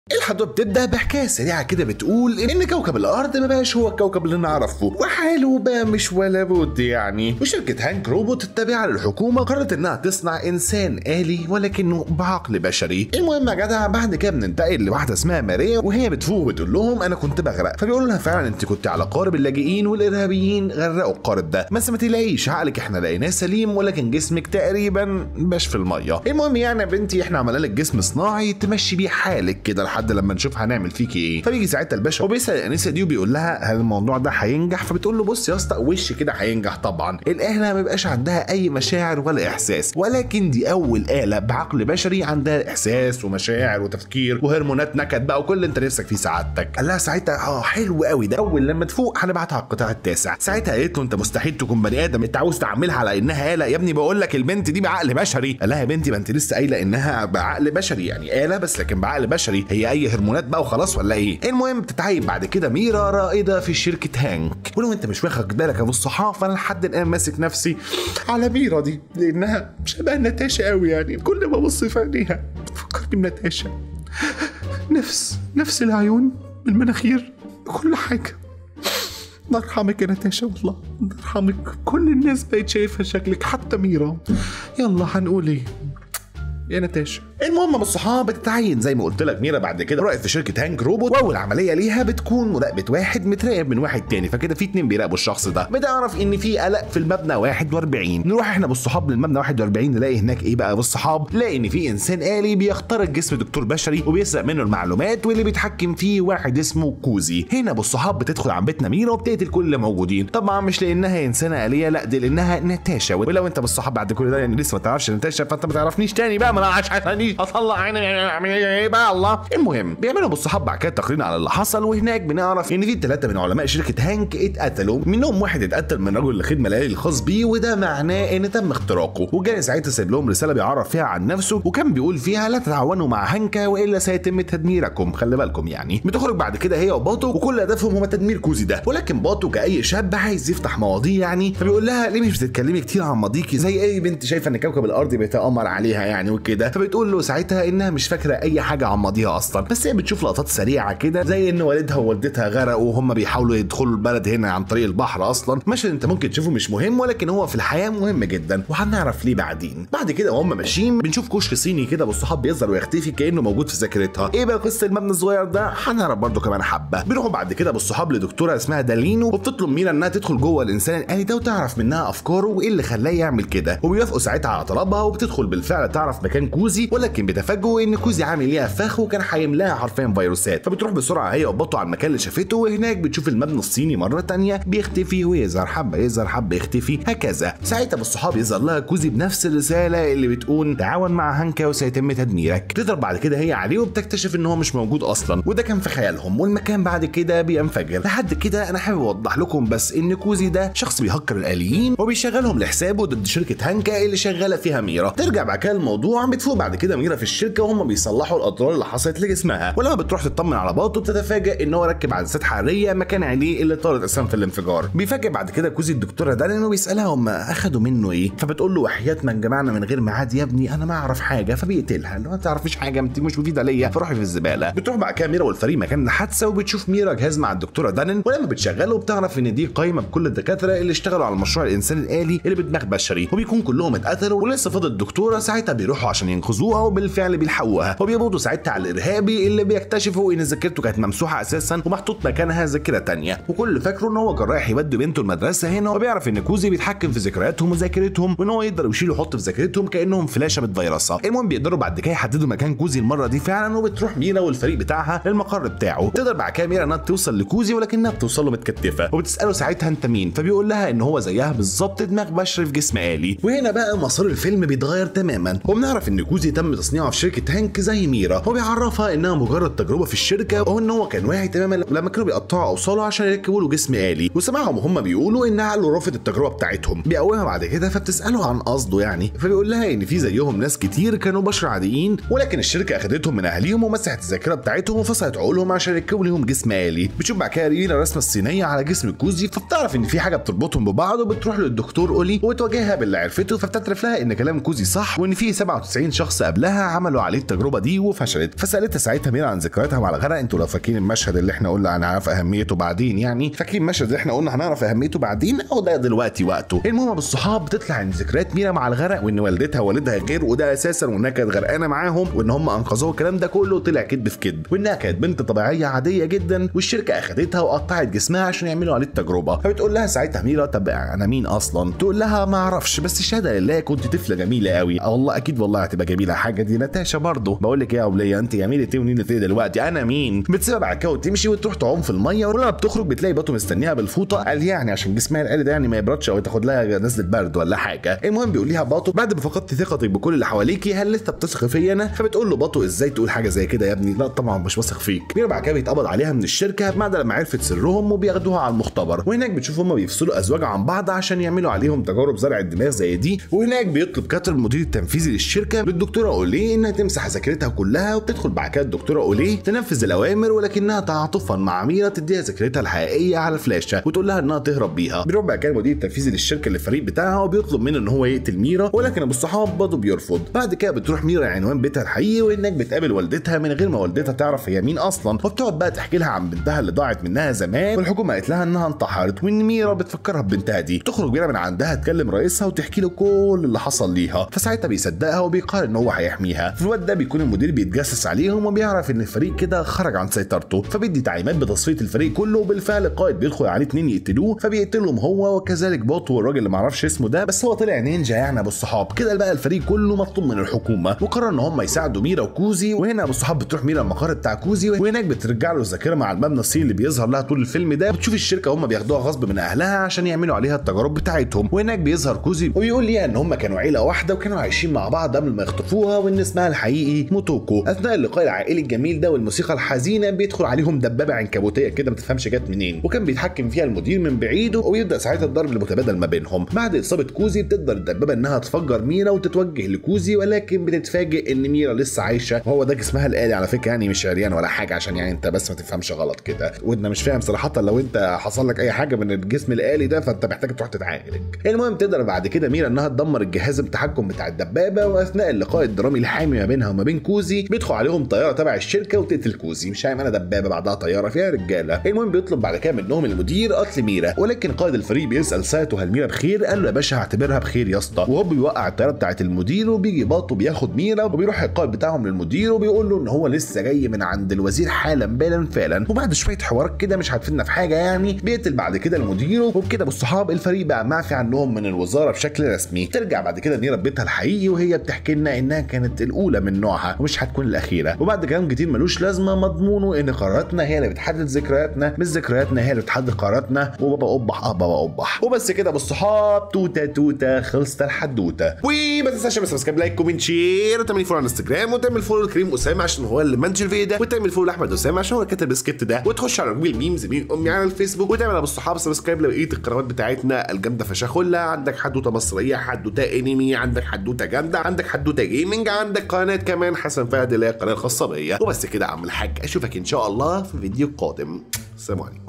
الحدوته بتبدا بحكايه سريعه كده بتقول ان كوكب الارض ما بقاش هو الكوكب اللي نعرفه وحاله بقى مش ولا بد يعني وشركه هانك روبوت التابعه للحكومه قررت انها تصنع انسان آلي ولكنه بعقل بشري المهم يا جدع بعد كده بننتقل لواحده اسمها ماريا وهي بتفوق وبتقول لهم انا كنت بغرق فبيقولوا لها فعلا انت كنت على قارب اللاجئين والارهابيين غرقوا القارب ده بس ما تلاقيش عقلك احنا لقيناه سليم ولكن جسمك تقريبا باش في الميه المهم يعني يا بنتي احنا عملنا لك جسم صناعي تمشي بيه حالك كده لحد لما نشوف هنعمل فيكي ايه فبيجي ساعتها الباشا وبيسال الانسه دي وبيقول لها هل الموضوع ده هينجح فبتقول له بص يا اسطى وش كده هينجح طبعا الاله ما بيبقاش عندها اي مشاعر ولا احساس ولكن دي اول اله بعقل بشري عندها احساس ومشاعر وتفكير وهرمونات نكد بقى وكل اللي انت نفسك فيه سعادتك قال لها ساعتها اه حلو قوي ده اول لما تفوق هنبعتها على القطاع التاسع ساعتها قالت له انت مستحيل تكون بني ادم انت عاوز تعملها على انها اله يا ابني بقول لك البنت دي بعقل بشري قال لها يا بنتي ما انت لسه قايله انها بعقل بشري يعني اله بس لكن بعقل بشري هي اي هرمونات بقى وخلاص ولا ايه المهم بتتعين بعد كده ميرا رائده في شركه هانك ولو انت مش واخد بالك يا ابو الصحاب فانا لحد الان ماسك نفسي على ميرا دي لانها شبه نتاشا قوي يعني كل ما ابص في عينيها بتفكرني بنتاشا نفس نفس العيون المناخير كل حاجه الله يرحمك يا نتاشا والله الله يرحمك كل الناس بقت شايفه شكلك حتى ميرا يلا هنقول ايه يا نتاشا المهم ابو الصحاب بتتعين زي ما قلت لك ميرا بعد كده رائد في شركه هانك روبوت واول عمليه ليها بتكون مراقبه واحد متراقب من واحد تاني فكده في اتنين بيراقبوا الشخص ده بتعرف ان في قلق في المبنى 41 نروح احنا بالصحاب للمبنى 41 نلاقي هناك ايه بقى بالصحاب نلاقي ان في انسان آلي بيخترق جسم دكتور بشري وبيسرق منه المعلومات واللي بيتحكم فيه واحد اسمه كوزي هنا ابو الصحاب بتدخل عن بيتنا ميرا وبتقتل كل اللي موجودين طبعا مش لانها انسانه آلية لا دي لانها نتاشا ولو انت بالصحاب بعد كل ده يعني لسه ما تعرفش نتاشا فانت ما تعرفنيش تاني بقى ما انا عشان اطلع عيني ايه بقى الله المهم بيعملوا بالصحاب بعد كده تقرير على اللي حصل وهناك بنعرف ان في ثلاثه من علماء شركه هانك اتقتلوا منهم واحد اتقتل من رجل الخدمه الالي الخاص بيه وده معناه ان تم اختراقه وجاي ساعتها سايب لهم رساله بيعرف فيها عن نفسه وكان بيقول فيها لا تتعاونوا مع هانكا والا سيتم تدميركم خلي بالكم يعني بتخرج بعد كده هي وباطو وكل هدفهم هو تدمير كوزي ده ولكن باطو كاي شاب عايز يفتح مواضيع يعني فبيقول لها ليه مش بتتكلمي كتير عن ماضيكي زي اي بنت شايفه ان كوكب الارض بيتامر عليها يعني وكده فبتقول له ساعتها انها مش فاكره اي حاجه عن ماضيها اصلا بس هي بتشوف لقطات سريعه كده زي ان والدها ووالدتها غرقوا وهم بيحاولوا يدخلوا البلد هنا عن طريق البحر اصلا مشهد انت ممكن تشوفه مش مهم ولكن هو في الحياه مهم جدا وهنعرف ليه بعدين بعد كده وهم ماشيين بنشوف كشك صيني كده والصحاب بيظهر ويختفي كانه موجود في ذاكرتها ايه بقى قصه المبنى الصغير ده هنعرف برده كمان حبه بيروحوا بعد كده بالصحاب لدكتوره اسمها دالينو وبتطلب ميرا انها تدخل جوه الانسان الالي ده وتعرف منها افكاره وايه اللي خلاه يعمل كده وبيوافقوا ساعتها على طلبها وبتدخل بالفعل تعرف مكان كوزي ولكن بتفاجئوا ان كوزي عامل ليها فخ وكان هيملاها حرفيا فيروسات فبتروح بسرعه هي وبطه على المكان اللي شافته وهناك بتشوف المبنى الصيني مره تانية بيختفي ويظهر حبه يظهر حبه يختفي هكذا ساعتها بالصحاب يظهر لها كوزي بنفس الرساله اللي بتقول تعاون مع هانكا وسيتم تدميرك تضرب بعد كده هي عليه وبتكتشف ان هو مش موجود اصلا وده كان في خيالهم والمكان بعد كده بينفجر لحد كده انا حابب اوضح لكم بس ان كوزي ده شخص بيهكر الاليين وبيشغلهم لحسابه ضد شركه هانكا اللي شغاله فيها ميرا ترجع بعد كده الموضوع بتفوق بعد كده ميرا في الشركه وهم بيصلحوا الاضرار اللي حصلت لجسمها ولما بتروح تطمن على باطو بتتفاجئ ان هو ركب عدسات حراريه مكان عينيه اللي طارت اساسا في الانفجار بيفاجئ بعد كده كوزي الدكتوره دالين وبيسالها هم اخدوا منه ايه فبتقول له وحياه من جمعنا من غير ميعاد يا ابني انا ما اعرف حاجه فبيقتلها لو ما تعرفيش حاجه انت مش مفيده ليا فروحي في الزباله بتروح بعد كده ميرا والفريق مكان الحادثه وبتشوف ميرا جهاز مع الدكتوره دانن ولما بتشغله بتعرف ان دي قايمه بكل الدكاتره اللي اشتغلوا على مشروع الانسان الالي اللي بدماغ بشري وبيكون كلهم اتقتلوا ولسه فاضل الدكتوره ساعتها بيروحوا عشان ينقذوها وبالفعل بيلحقوها وبيقبضوا ساعتها على الارهابي اللي بيكتشفوا ان ذاكرته كانت ممسوحه اساسا ومحطوط مكانها ذاكره تانية وكل فاكره ان هو كان رايح يودي بنته المدرسه هنا وبيعرف ان كوزي بيتحكم في ذكرياتهم وذاكرتهم وان هو يقدر يشيل ويحط في ذاكرتهم كانهم فلاشه متفيرسه المهم بيقدروا بعد كده يحددوا مكان كوزي المره دي فعلا وبتروح ميرا والفريق بتاعها للمقر بتاعه تقدر بعد كده ميرا انها توصل لكوزي ولكنها بتوصل له متكتفه وبتساله ساعتها انت مين فبيقول لها ان هو زيها بالظبط دماغ بشري في جسم آلي وهنا بقى مسار الفيلم بيتغير تماما وبنعرف ان كوزي تم تصنيعه في شركه هانك زي ميرا وبيعرفها انها مجرد تجربه في الشركه وان هو كان واعي تماما لما كانوا بيقطعوا اوصاله عشان يركبوا له جسم آلي وسمعهم وهم بيقولوا ان عقله رافض التجربه بتاعتهم بيقومها بعد كده فبتساله عن قصده يعني فبيقول لها ان في زيهم ناس كتير كانوا بشر عاديين ولكن الشركه اخدتهم من اهاليهم ومسحت الذاكره بتاعتهم وفصلت عقولهم عشان يركبوا لهم جسم آلي بتشوف بعد كده رينا الرسمه الصينيه على جسم كوزي فبتعرف ان في حاجه بتربطهم ببعض وبتروح للدكتور اولي وتواجهها باللي عرفته فبتعترف لها ان كلام كوزي صح وان في 94 شخص قبلها عملوا عليه التجربه دي وفشلت فسالتها ساعتها ميرا عن ذكرياتها مع الغرق انتوا لو فاكرين المشهد اللي احنا قلنا هنعرف اهميته بعدين يعني فاكرين المشهد اللي احنا قلنا هنعرف اهميته بعدين او ده دلوقتي وقته المهم بالصحاب بتطلع عن ذكريات ميرا مع الغرق وان والدتها ووالدها غير وده اساسا وانها كانت غرقانه معاهم وان هم انقذوها الكلام ده كله طلع كذب في كذب وانها كانت بنت طبيعيه عاديه جدا والشركه اخدتها وقطعت جسمها عشان يعملوا عليه التجربه فبتقول لها ساعتها ميرا طب انا مين اصلا تقول لها ما اعرفش بس الشهاده لله كنت طفله جميله قوي اه والله اكيد والله هتبقى جميله حاجه دي نتاشا برضه بقول لك ايه يا وليه انت جميله ايه ونيله ايه دلوقتي انا مين بتسيبها بعد كده وتمشي وتروح تعوم في الميه ولما بتخرج بتلاقي باتو مستنيها بالفوطه قال يعني عشان جسمها العالي ده يعني ما يبردش او تاخد لها نزله برد ولا حاجه المهم بيقول لها باتو بعد ما فقدت ثقتك بكل اللي حواليكي هل لسه بتثق فيا انا فبتقول له باتو ازاي تقول حاجه زي كده يا ابني لا طبعا مش واثق فيك ميرا بعد كده بيتقبض عليها من الشركه بعد لما عرفت سرهم وبياخدوها على المختبر وهناك بتشوف هم بيفصلوا ازواج عن بعض عشان يعملوا عليهم تجارب زرع الدماغ زي دي وهناك بيطلب كاتر المدير التنفيذي للشركه للدكتوره اوليه انها تمسح ذاكرتها كلها وبتدخل بعد كده الدكتوره اوليه تنفذ الاوامر ولكنها تعاطفا مع ميرا تديها ذاكرتها الحقيقيه على فلاشه وتقول لها انها تهرب بيها بيروح بعد كده المدير التنفيذي للشركه للفريق بتاعها وبيطلب منه ان هو يقتل ميرا ولكن ابو الصحاب برضه بيرفض بعد كده بتروح ميرا عنوان بيتها الحقيقي وهناك بتقابل والدتها من غير ما والدتها تعرف هي مين اصلا وبتقعد بقى تحكي لها عن بنتها اللي ضاعت منها زمان والحكومه قالت لها انها انتحرت وان ميرا بتفكرها ببنتها دي تخرج ميرا من عندها تكلم رئيسها وتحكي له كل اللي حصل ليها فساعتها بيصدقها وبيقرر ان هو هيحميها في الوقت ده بيكون المدير بيتجسس عليهم وبيعرف ان الفريق كده خرج عن سيطرته فبيدي تعليمات بتصفيه الفريق كله وبالفعل القائد بيدخل عليه اتنين يقتلوه فبيقتلهم هو وكذلك بوتو والراجل اللي معرفش اسمه ده بس هو طلع نينجا يعني ابو الصحاب كده بقى الفريق كله مطلوب من الحكومه وقرر ان هم يساعدوا ميرا وكوزي وهنا ابو الصحاب بتروح ميرا المقر بتاع كوزي وهناك بترجع له الذاكره مع المبنى الصيني اللي بيظهر لها طول الفيلم ده بتشوف الشركه هم بياخدوها غصب من اهلها عشان يعملوا عليها التجارب بتاعتهم وهناك بيظهر كوزي وبيقول ليها ان هم كانوا عيله واحده وكانوا عايشين مع بعض قبل ما يخطفوها وان اسمها الحقيقي موتوكو اثناء اللقاء العائلي الجميل ده والموسيقى الحزينه بيدخل عليهم دبابه عنكبوتيه كده ما تفهمش جت منين وكان بيتحكم فيها المدير من بعيد ويبدا ساعتها الضرب المتبادل ما بينهم بعد اصابه كوزي بتقدر الدبابه انها تفجر ميرا وتتوجه لكوزي ولكن بتتفاجئ ان ميرا لسه عايشه وهو ده جسمها الالي على فكره يعني مش عريان ولا حاجه عشان يعني انت بس ما تفهمش غلط كده وانت مش فاهم صراحه لو انت حصل لك اي حاجه من الجسم الالي ده فانت محتاج تروح تتعالج المهم تقدر بعد كده ميرا انها تدمر الجهاز التحكم بتاع الدبابه واثناء اللقاء الدرامي الحامي ما بينها وما بين كوزي بيدخل عليهم طياره تبع الشركه وتقتل كوزي مش فاهم انا دبابه بعدها طياره فيها رجاله المهم بيطلب بعد كده منهم المدير قتل ميرا ولكن قائد الفريق بيسال سايتو هل ميرا بخير قال له يا باشا هعتبرها بخير يا اسطى وهو بيوقع الطياره بتاعت المدير وبيجي باطو بياخد ميرا وبيروح القائد بتاعهم للمدير وبيقول له ان هو لسه جاي من عند الوزير حالا بالا فعلا وبعد شويه حوارات كده مش هتفيدنا في حاجه يعني بيقتل بعد كده المدير وبكده بالصحاب الفريق بقى معفي عنهم من الوزاره بشكل رسمي ترجع بعد كده ميرا بيتها الحقيقي وهي بتحكي لنا انها كانت الاولى من نوعها ومش هتكون الاخيره وبعد كلام كتير ملوش لازمه مضمونه ان قراراتنا هي اللي بتحدد ذكرياتنا مش ذكرياتنا هي اللي بتحدد قراراتنا وبابا قبح اه بابا قبح وبس كده بالصحاب توته توته خلصت الحدوته وما تنساش بس سبسكرايب لايك كومنت شير وتعمل فولو على الانستجرام وتعمل فولو لكريم اسامه عشان هو اللي منتج الفيديو ده وتعمل فولو لاحمد اسامه عشان هو اللي كتب السكريبت ده وتخش على جوجل ميمز مين امي على الفيسبوك وتعمل ابو الصحاب سبسكرايب لبقيه القنوات بتاعتنا الجامده فشخله عندك حدوته مصريه حدوته انمي عندك حدوته جامده عندك حدوته جيمنج عندك قناه كمان حسن فهد اللي هي القناه الخاصه بيا وبس كده يا عم الحاج اشوفك ان شاء الله في فيديو قادم السلام عليكم